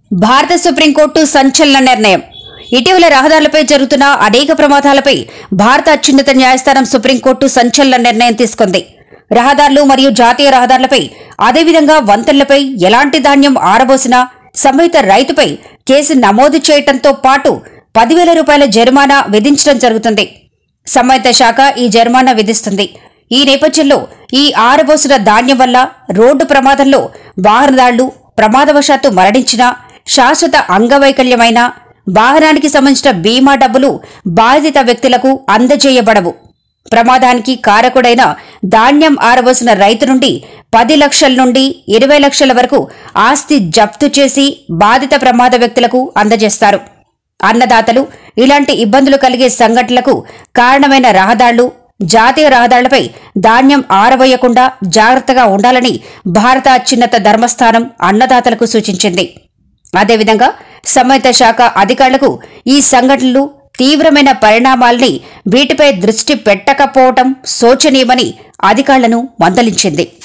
భారత సుప్రీంకోర్టు సంచలన నిర్ణయం ఇటీవల రహదారులపై జరుగుతున్న అనేక ప్రమాదాలపై భారత అత్యున్నత న్యాయస్థానం సుప్రీంకోర్టు సంచలన నిర్ణయం తీసుకుంది రహదారులు మరియు జాతీయ రహదారులపై అదేవిధంగా వంతెనలపై ఎలాంటి ధాన్యం ఆరబోసినా సంబంధిత రైతుపై కేసు నమోదు చేయటంతో పాటు పదివేల రూపాయల జరిమానా విధించడం జరుగుతుంది సంబంధిత శాఖ ఈ జరిమానా విధిస్తుంది ఈ నేపథ్యంలో ఈ ఆరబోసిన ధాన్యం వల్ల రోడ్డు ప్రమాదంలో వాహనదారులు ప్రమాదవశాత్తు మరణించినా శాశ్వత అంగవైకల్యమైన వాహనానికి సంబంధించిన బీమా డబ్బులు బాధిత వ్యక్తులకు అందజేయబడవు ప్రమాదానికి కారకుడైన ధాన్యం ఆరబోసిన రైతు నుండి పది లక్షల నుండి ఇరవై లక్షల వరకు ఆస్తి జప్తు చేసి బాధిత ప్రమాద వ్యక్తులకు అందజేస్తారు అన్నదాతలు ఇలాంటి ఇబ్బందులు కలిగే సంఘటనలకు కారణమైన రహదారులు జాతీయ రహదారులపై ధాన్యం ఆరబోయకుండా జాగ్రత్తగా ఉండాలని భారత అత్యున్నత ధర్మస్థానం అన్నదాతలకు సూచించింది అదేవిధంగా సంబంధిత శాఖ అధికారులకు ఈ సంఘటనలు తీవ్రమైన పరిణామాల్ని వీటిపై దృష్టి పెట్టకపోవటం శోచనీయమని అధికారులను మందలించింది